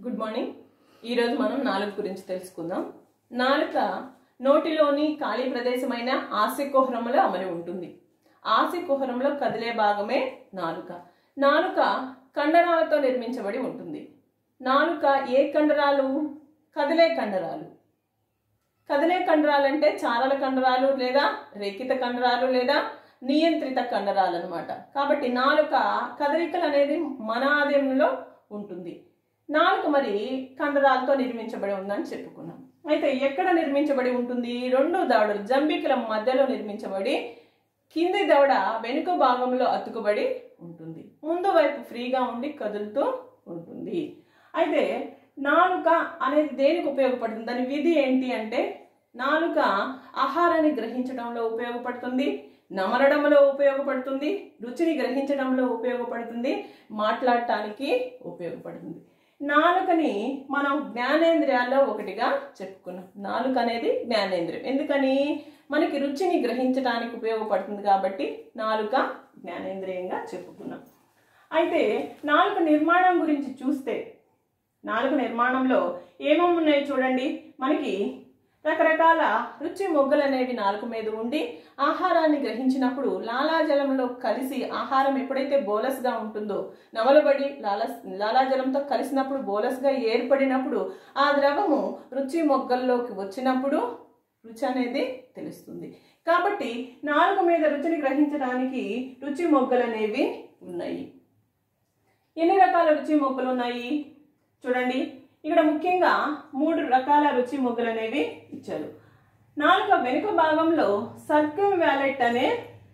good morning ఈరోజు మనం నాలుక గురించి తెలుసుకుందాం నాలుక నోటిలోని ఖాళీ ప్రదేశమైన ఆశికుహరంలో అమరి ఉంటుంది ఆశికుహరంలో కదిలే భాగమే నాలుక నాలుక కండరాలతో నిర్మించబడి ఉంటుంది నాలుక ఏ కండరాలు కదిలే కండరాలు కదిలే కండరాలు అంటే చారల కండరాలు లేదా రేఖిత కండరాలు లేదా నియంత్రిత కండరాలు అనమాట కాబట్టి నాలుక కదలికలు అనేది మన ఆధీనంలో ఉంటుంది నాలుక మరి కండరాలతో నిర్మించబడి ఉందని చెప్పుకున్నాం అయితే ఎక్కడ నిర్మించబడి ఉంటుంది రెండు దవడలు జంబికల మధ్యలో నిర్మించబడి కింది దవడ వెనుక భాగంలో అతుకుబడి ఉంటుంది ముందు వైపు ఫ్రీగా ఉండి కదులుతూ ఉంటుంది అయితే నాలుక అనేది దేనికి ఉపయోగపడుతుంది దాని విధి ఏంటి అంటే నాలుక ఆహారాన్ని గ్రహించడంలో ఉపయోగపడుతుంది నమలడంలో ఉపయోగపడుతుంది రుచిని గ్రహించడంలో ఉపయోగపడుతుంది మాట్లాడటానికి ఉపయోగపడుతుంది నాలుకని మనం జ్ఞానేంద్రియాల్లో ఒకటిగా చెప్పుకున్నాం నాలుక అనేది జ్ఞానేంద్రియం ఎందుకని మనకి రుచిని గ్రహించడానికి ఉపయోగపడుతుంది కాబట్టి నాలుక జ్ఞానేంద్రియంగా చెప్పుకున్నాం అయితే నాలుక నిర్మాణం గురించి చూస్తే నాలుక నిర్మాణంలో ఏమేమి ఉన్నాయో చూడండి మనకి రకరకాల రుచి మొగ్గలు అనేవి నాలుక మీద ఉండి ఆహారాన్ని గ్రహించినప్పుడు లాలాజలంలో కలిసి ఆహారం ఎప్పుడైతే బోలస్గా ఉంటుందో నవలబడి లాలా లాలాజలంతో కలిసినప్పుడు బోలస్గా ఏర్పడినప్పుడు ఆ ద్రవము రుచి మొగ్గల్లోకి వచ్చినప్పుడు రుచి అనేది తెలుస్తుంది కాబట్టి నాలుక మీద రుచిని గ్రహించడానికి రుచి మొగ్గలు అనేవి ఉన్నాయి ఎన్ని రకాల రుచి మొగ్గలు ఉన్నాయి చూడండి ఇక్కడ ముఖ్యంగా మూడు రకాల రుచి మొగ్గలు అనేవి ఇచ్చారు నాలుక వెనుక భాగంలో సర్కం వ్యాలెట్ అనే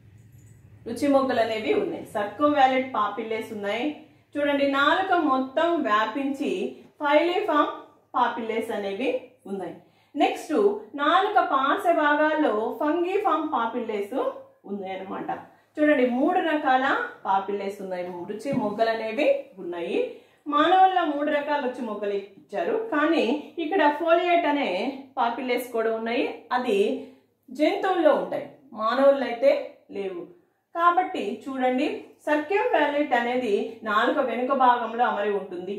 రుచి మొగ్గలు అనేవి ఉన్నాయి సర్కం వ్యాలెట్ పాపిల్లేస్ ఉన్నాయి చూడండి నాలుక మొత్తం వ్యాపించి ఫైలిఫామ్ పాపిల్లేస్ అనేవి ఉన్నాయి నెక్స్ట్ నాలుక పార్శ్వ భాగాల్లో ఫంగిఫామ్ పాపిల్లేస్ ఉన్నాయి అన్నమాట చూడండి మూడు రకాల పాపిల్లేస్ ఉన్నాయి రుచి మొగ్గలు అనేవి ఉన్నాయి మానవుల్లో మూడు రకాల రుచి మొగ్గలు ఇచ్చారు కానీ ఇక్కడ ఫోలియేట్ అనే పాపిల్లేస్ కూడా ఉన్నాయి అది జంతువుల్లో ఉంటాయి మానవుల్లో అయితే లేవు కాబట్టి చూడండి సర్క్యూం వ్యాలెట్ అనేది నాలుక వెనుక భాగంలో అమరి ఉంటుంది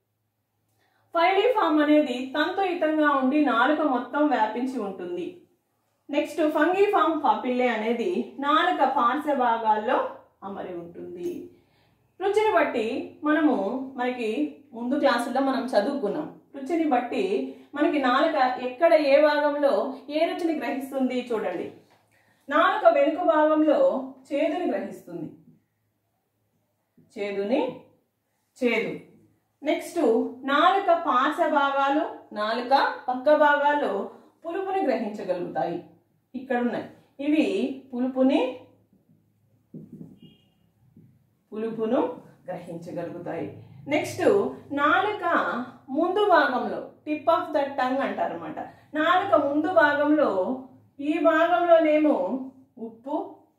ఫైలిఫామ్ అనేది తంతుయుతంగా ఉండి నాలుక మొత్తం వ్యాపించి ఉంటుంది నెక్స్ట్ ఫంగిఫామ్ పాపిల్లే అనేది నాలుక పార్శ్వ భాగాల్లో అమరి ఉంటుంది రుచిని బట్టి మనము మనకి ముందు క్లాసుల్లో మనం చదువుకున్నాం రుచిని బట్టి మనకి నాలుక ఎక్కడ ఏ భాగంలో ఏ రుచిని గ్రహిస్తుంది చూడండి నాలుక వెనుక భాగంలో చేదుని గ్రహిస్తుంది చేదుని చేదు నెక్స్ట్ నాలుక పార్శ్వ భాగాలు నాలుక పక్క భాగాలు పులుపుని గ్రహించగలుగుతాయి ఇక్కడ ఉన్నాయి ఇవి పులుపుని పులుపును గ్రహించగలుగుతాయి నెక్స్ట్ నాలుక ముందు భాగంలో టిప్ ఆఫ్ ద టంగ్ అంటారు అనమాట నాలుక ముందు భాగంలో ఈ భాగంలోనేమో ఉప్పు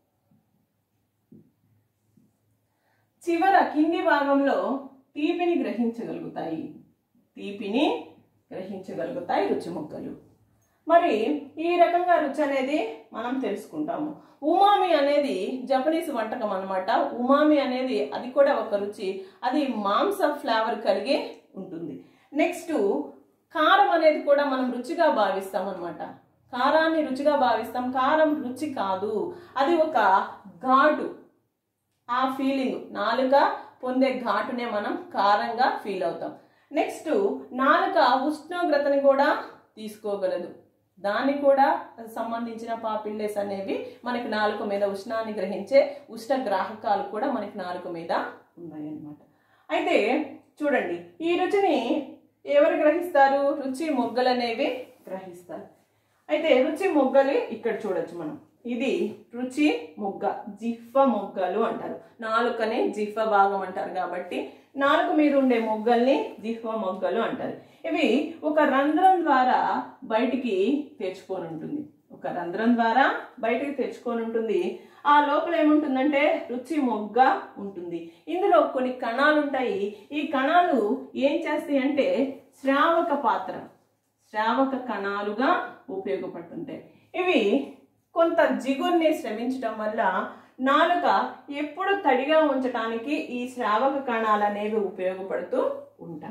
చివర కింది భాగంలో తీపిని గ్రహించగలుగుతాయి తీపిని గ్రహించగలుగుతాయి రుచి మొక్కలు మరి ఈ రకంగా రుచి అనేది మనం తెలుసుకుంటాము ఉమామి అనేది జపనీస్ వంటకం అనమాట ఉమామి అనేది అది కూడా ఒక రుచి అది మాంస ఫ్లేవర్ కలిగి ఉంటుంది నెక్స్ట్ కారం అనేది కూడా మనం రుచిగా భావిస్తాం అనమాట కారాన్ని రుచిగా భావిస్తాం కారం రుచి కాదు అది ఒక ఘాటు ఆ ఫీలింగ్ నాలుక పొందే ఘాటునే మనం కారంగా ఫీల్ అవుతాం నెక్స్ట్ నాలుక ఉష్ణోగ్రతని కూడా తీసుకోగలదు దానికి కూడా సంబంధించిన పాపిల్లేస్ అనేవి మనకి నాలుక మీద ఉష్ణాన్ని గ్రహించే ఉష్ణ గ్రాహకాలు కూడా మనకి నాలుక మీద ఉన్నాయి అన్నమాట అయితే చూడండి ఈ రుచిని ఎవరు గ్రహిస్తారు రుచి మొగ్గలు అనేవి గ్రహిస్తారు అయితే రుచి మొగ్గలు ఇక్కడ చూడొచ్చు మనం ఇది రుచి మొగ్గ జిఫ్వ మొగ్గలు అంటారు నాలుకని జిఫ్వ భాగం అంటారు కాబట్టి నాలుక మీద ఉండే మొగ్గల్ని జిహ్వ మొగ్గలు అంటారు ఇవి ఒక రంధ్రం ద్వారా బయటికి తెచ్చుకొని ఉంటుంది ఒక రంధ్రం ద్వారా బయటికి తెచ్చుకొని ఉంటుంది ఆ లోపల ఏముంటుందంటే రుచి మొగ్గ ఉంటుంది ఇందులో కొన్ని కణాలు ఉంటాయి ఈ కణాలు ఏం చేస్తాయి అంటే శ్రావక పాత్ర శ్రావక కణాలుగా ఉపయోగపడుతుంటాయి ఇవి కొంత జిగుర్ని శ్రమించడం వల్ల నాలుక ఎప్పుడు తడిగా ఉంచడానికి ఈ శ్రావక కణాలు అనేవి ఉపయోగపడుతూ ఉంటాయి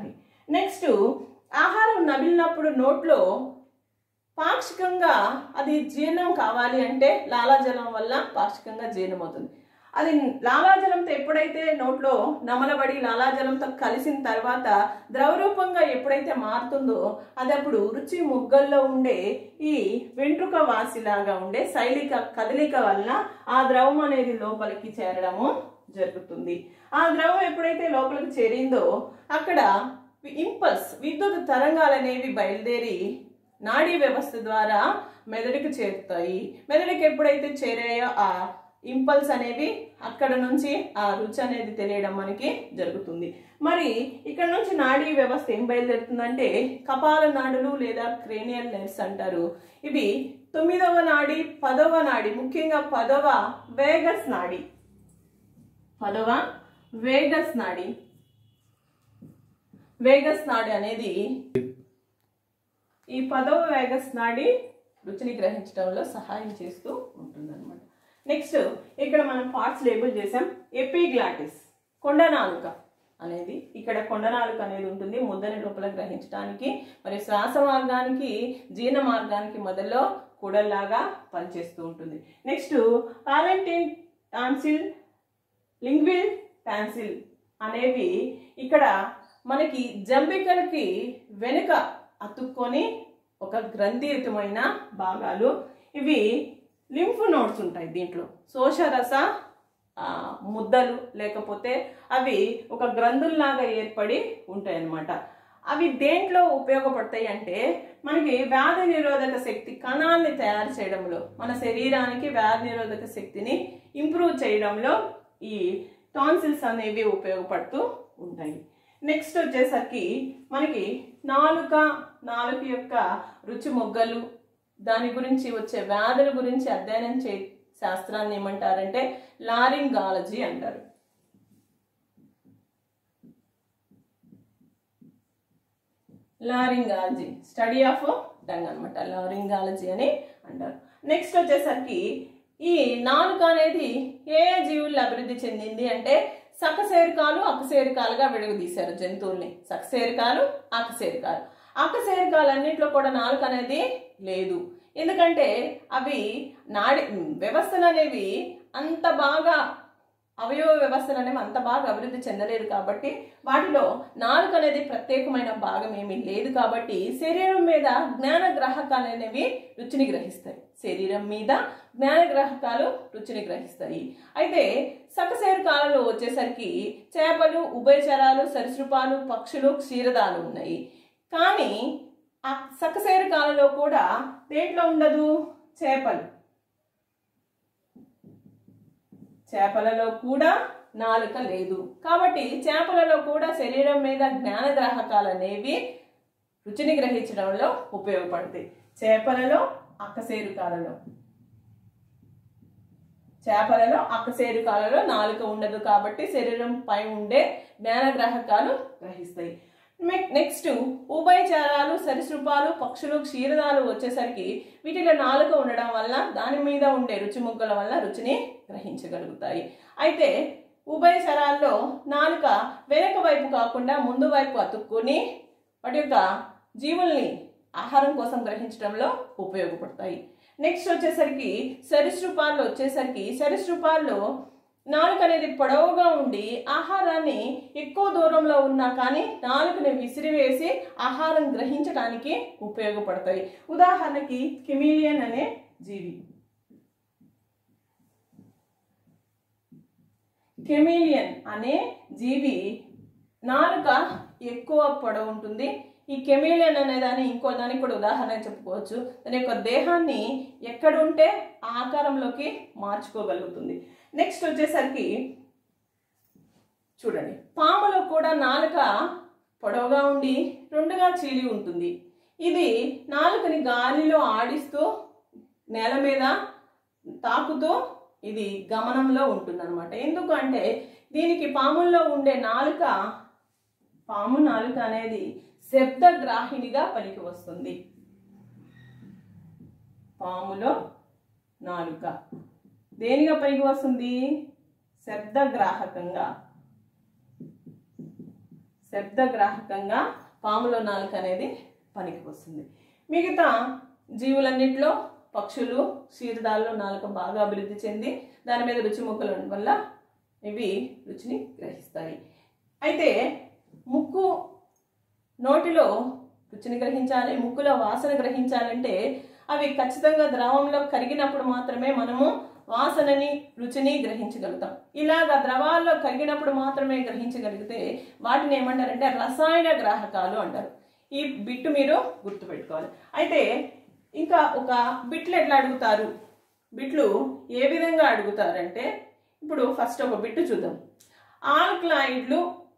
నెక్స్ట్ ఆహారం నమిలినప్పుడు నోట్లో పాక్షికంగా అది జీర్ణం కావాలి అంటే లాలాజలం వల్ల పాక్షికంగా జీర్ణం అవుతుంది అది లాలాజలంతో ఎప్పుడైతే నోట్లో నమలబడి లాలాజలంతో కలిసిన తర్వాత ద్రవరూపంగా ఎప్పుడైతే మారుతుందో అది అప్పుడు రుచి ముగ్గల్లో ఉండే ఈ వెంట్రుక వాసిలాగా ఉండే శైలిక కదలిక వలన ఆ ద్రవం అనేది లోపలికి చేరడము జరుగుతుంది ఆ ద్రవం ఎప్పుడైతే లోపలికి చేరిందో అక్కడ ఇంపల్స్ విద్యుత్ తరంగాలు అనేవి బయలుదేరి నాడీ వ్యవస్థ ద్వారా మెదడుకు చేరుతాయి మెదడుకి ఎప్పుడైతే చేరాయో ఆ ఇంపల్స్ అనేవి అక్కడ నుంచి ఆ రుచి అనేది తెలియడం మనకి జరుగుతుంది మరి ఇక్కడ నుంచి నాడీ వ్యవస్థ ఏం బయలుదేరుతుందంటే కపాల నాడులు లేదా క్రేనియల్ నెర్వ్స్ అంటారు ఇవి తొమ్మిదవ నాడి పదవ నాడి ముఖ్యంగా పదవ వేగస్ నాడి పదవ వేగస్ నాడి వేగస్ నాడి అనేది ఈ పదవ వేగస్ నాడి రుచిని గ్రహించడంలో సహాయం చేస్తూ ఉంటుందన్నమాట నెక్స్ట్ ఇక్కడ మనం పార్ట్స్ లేబుల్ చేసాం ఎపిగ్లాటిస్ కొండనాలుక అనేది ఇక్కడ కొండనాలుక అనేది ఉంటుంది ముద్దని లోపల గ్రహించడానికి మరి శ్వాస మార్గానికి జీర్ణ మార్గానికి మొదల్లో కూడల్లాగా పనిచేస్తూ ఉంటుంది next palatine tonsil lingual tonsil అనేవి ఇక్కడ మనకి జంబికలకి వెనుక అతుక్కొని ఒక గ్రంథియుతమైన భాగాలు ఇవి లింఫ్ నోడ్స్ ఉంటాయి దీంట్లో శోషరస ఆ, ముద్దలు లేకపోతే అవి ఒక గ్రంథుల్లాగా ఏర్పడి ఉంటాయి అన్నమాట అవి దేంట్లో ఉపయోగపడతాయి అంటే మనకి వ్యాధి నిరోధక శక్తి కణాల్ని తయారు చేయడంలో మన శరీరానికి వ్యాధి నిరోధక శక్తిని ఇంప్రూవ్ చేయడంలో ఈ టాన్సిల్స్ అనేవి ఉపయోగపడుతూ ఉంటాయి నెక్స్ట్ వచ్చేసరికి మనకి నాలుక నాలుక యొక్క రుచి మొగ్గలు దాని గురించి వచ్చే వ్యాధుల గురించి అధ్యయనం చే శాస్త్రాన్ని ఏమంటారంటే లారింగాలజీ అంటారు లారింగాలజీ స్టడీ ఆఫ్ టంగ్ అనమాట లారింగాలజీ అని అంటారు నెక్స్ట్ వచ్చేసరికి ఈ నాలుక అనేది ఏ ఏ జీవుల్లో అభివృద్ధి చెందింది అంటే సకశేరుకాలు అకశేరుకాలుగా విడగదీశారు జంతువుల్ని సకశేరుకాలు అకశేరుకాలు అకశేరుకాలు అన్నింటిలో కూడా నాలుక అనేది లేదు ఎందుకంటే అవి నాడి వ్యవస్థలు అనేవి అంత బాగా అవయవ వ్యవస్థలు అనేవి అంత బాగా అభివృద్ధి చెందలేదు కాబట్టి వాటిలో నాలుక అనేది ప్రత్యేకమైన భాగం ఏమీ లేదు కాబట్టి శరీరం మీద జ్ఞాన గ్రాహకాలు అనేవి రుచిని గ్రహిస్తాయి శరీరం మీద జ్ఞాన గ్రాహకాలు రుచిని గ్రహిస్తాయి అయితే సకశేరు కాలంలో వచ్చేసరికి చేపలు ఉభయచరాలు సరీసృపాలు పక్షులు క్షీరదాలు ఉన్నాయి కానీ ఆ సకశేరు కాలంలో కూడా దేంట్లో ఉండదు చేపలు చేపలలో కూడా నాలుక లేదు కాబట్టి చేపలలో కూడా శరీరం మీద జ్ఞానగ్రాహకాలు అనేవి రుచిని గ్రహించడంలో ఉపయోగపడతాయి చేపలలో అక్కసేరుకాలలో చేపలలో అక్కసేరుకాలలో నాలుక ఉండదు కాబట్టి శరీరం పై ఉండే జ్ఞానగ్రాహకాలు గ్రహిస్తాయి నెక్- నెక్స్ట్ ఉభయచారాలు సరీసృపాలు పక్షులు క్షీరదాలు వచ్చేసరికి వీటిలో నాలుక ఉండడం వల్ల దాని మీద ఉండే రుచి ముక్కల వల్ల రుచిని గ్రహించగలుగుతాయి అయితే ఉభయచరాల్లో నాలుక వెనక వైపు కాకుండా ముందు వైపు అతుక్కుని వాటి యొక్క జీవుల్ని ఆహారం కోసం గ్రహించడంలో ఉపయోగపడతాయి నెక్స్ట్ వచ్చేసరికి సరీసృపాల్లో వచ్చేసరికి సరీసృపాల్లో నాలుక అనేది పొడవుగా ఉండి ఆహారాన్ని ఎక్కువ దూరంలో ఉన్నా కానీ నాలుకని విసిరివేసి ఆహారం గ్రహించడానికి ఉపయోగపడతాయి ఉదాహరణకి కెమిలియన్ అనే జీవి కెమిలియన్ అనే జీవి నాలుక ఎక్కువ పొడవు ఉంటుంది ఈ కెమిలియన్ అనే దాన్ని ఇంకో దానికి కూడా ఉదాహరణ చెప్పుకోవచ్చు దాని యొక్క దేహాన్ని ఎక్కడ ఉంటే ఆ ఆకారంలోకి మార్చుకోగలుగుతుంది నెక్స్ట్ వచ్చేసరికి చూడండి పాములో కూడా నాలుక పొడవుగా ఉండి రెండుగా చీలి ఉంటుంది ఇది నాలుకని గాలిలో ఆడిస్తూ నేల మీద తాకుతూ ఇది గమనంలో ఉంటుందన్నమాట ఎందుకంటే దీనికి పాముల్లో ఉండే నాలుక పాము నాలుక అనేది శబ్దగ్రాహిణిగా పనికి వస్తుంది పాములో నాలుక దేనిగా పనికి వస్తుంది శబ్దగ్రాహకంగా శబ్దగ్రాహకంగా పాములో నాలుక అనేది పనికి వస్తుంది మిగతా జీవులన్నింటిలో పక్షులు క్షీరదాల్లో నాలుక బాగా అభివృద్ధి చెంది దాని మీద రుచి ముక్కలు ఉండడం వల్ల ఇవి రుచిని గ్రహిస్తాయి అయితే ముక్కు నోటిలో రుచిని గ్రహించాలి ముక్కులో వాసన గ్రహించాలంటే అవి ఖచ్చితంగా ద్రవంలో కరిగినప్పుడు మాత్రమే మనము వాసనని రుచిని గ్రహించగలుగుతాం ఇలాగ ద్రవాల్లో కరిగినప్పుడు మాత్రమే గ్రహించగలిగితే వాటిని ఏమంటారంటే రసాయన గ్రాహకాలు అంటారు ఈ బిట్టు మీరు గుర్తుపెట్టుకోవాలి అయితే ఇంకా ఒక బిట్లు ఎట్లా అడుగుతారు బిట్లు ఏ విధంగా అడుగుతారంటే ఇప్పుడు ఫస్ట్ ఒక బిట్టు చూద్దాం ఆల్క్లాయిడ్లు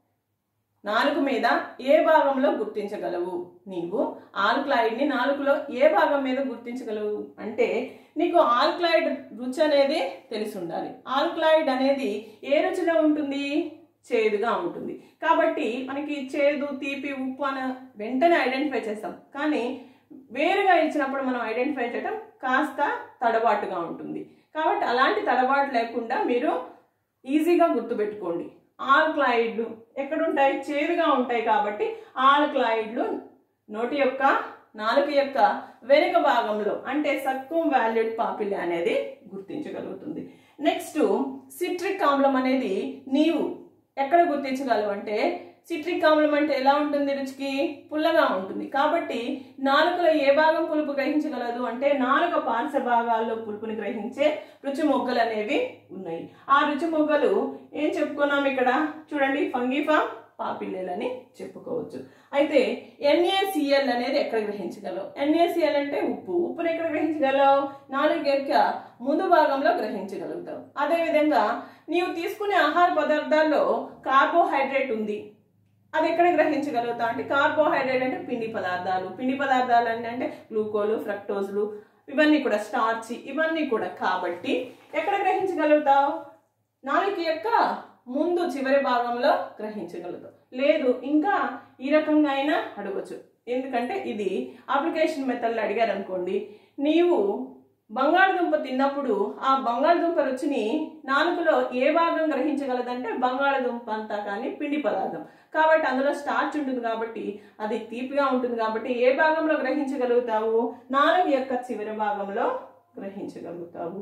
నాలుగు మీద ఏ భాగంలో గుర్తించగలవు నీవు ఆల్క్లాయిడ్ని నాలుగులో ఏ భాగం మీద గుర్తించగలవు అంటే నీకు ఆల్క్లాయిడ్ రుచి అనేది తెలిసి ఉండాలి ఆల్క్లాయిడ్ అనేది ఏ రుచిలో ఉంటుంది చేదుగా ఉంటుంది కాబట్టి మనకి చేదు తీపి ఉప్పు అన వెంటనే ఐడెంటిఫై చేస్తాం కానీ వేరుగా ఇచ్చినప్పుడు మనం ఐడెంటిఫై చేయడం కాస్త తడబాటుగా ఉంటుంది కాబట్టి అలాంటి తడబాటు లేకుండా మీరు ఈజీగా గుర్తుపెట్టుకోండి ఆల్క్లాయిడ్లు ఎక్కడుంటాయి చేదుగా ఉంటాయి కాబట్టి ఆల్క్లాయిడ్లు నోటి యొక్క నాలుక యొక్క వెనుక భాగంలో అంటే సక్కుం వాల్యూడ్ పాపిల్ అనేది గుర్తించగలుగుతుంది నెక్స్ట్ సిట్రిక్ ఆమ్లం అనేది నీవు ఎక్కడ గుర్తించగలవు అంటే సిట్రిక్ ఆమ్లం అంటే ఎలా ఉంటుంది రుచికి పుల్లగా ఉంటుంది కాబట్టి నాలుకలో ఏ భాగం పులుపు గ్రహించగలదు అంటే నాలుక పార్శ్వ భాగాల్లో పులుపుని గ్రహించే రుచి మొగ్గలు అనేవి ఉన్నాయి ఆ రుచి మొగ్గలు ఏం చెప్పుకున్నాం ఇక్కడ చూడండి ఫంగిఫామ్ పాపిల్లెలని చెప్పుకోవచ్చు అయితే ఎన్ఏసిఎల్ అనేది ఎక్కడ గ్రహించగలవు ఎన్ఏసిఎల్ అంటే ఉప్పు ఉప్పుని ఎక్కడ గ్రహించగలవు నాలుగు యొక్క ముందు భాగంలో గ్రహించగలుగుతావు అదేవిధంగా నీవు తీసుకునే ఆహార పదార్థాల్లో కార్బోహైడ్రేట్ ఉంది అది ఎక్కడ గ్రహించగలుగుతావు అంటే కార్బోహైడ్రేట్ అంటే పిండి పదార్థాలు పిండి పదార్థాలు అంటే అంటే గ్లూకోలు ఫ్రక్టోజులు ఇవన్నీ కూడా స్టార్చ్ ఇవన్నీ కూడా కాబట్టి ఎక్కడ గ్రహించగలుగుతావు నాలుగు యొక్క ముందు చివరి భాగంలో గ్రహించగలుగుతావు లేదు ఇంకా ఈ రకంగా అయినా అడగచ్చు ఎందుకంటే ఇది అప్లికేషన్ మెథడ్లో అడిగారు అనుకోండి నీవు బంగాళదుంప తిన్నప్పుడు ఆ బంగాళదుంప రుచిని నాలుకలో ఏ భాగం గ్రహించగలదంటే బంగాళదుంప అంతా కానీ పిండి పదార్థం కాబట్టి అందులో స్టార్చ్ ఉంటుంది కాబట్టి అది తీపిగా ఉంటుంది కాబట్టి ఏ భాగంలో గ్రహించగలుగుతావు నాలుగు యొక్క చివరి భాగంలో గ్రహించగలుగుతావు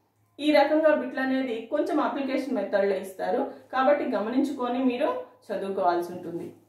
ఈ రకంగా బిట్లు అనేది కొంచెం అప్లికేషన్ మెథడ్లో ఇస్తారు కాబట్టి గమనించుకొని మీరు చదువుకోవాల్సి ఉంటుంది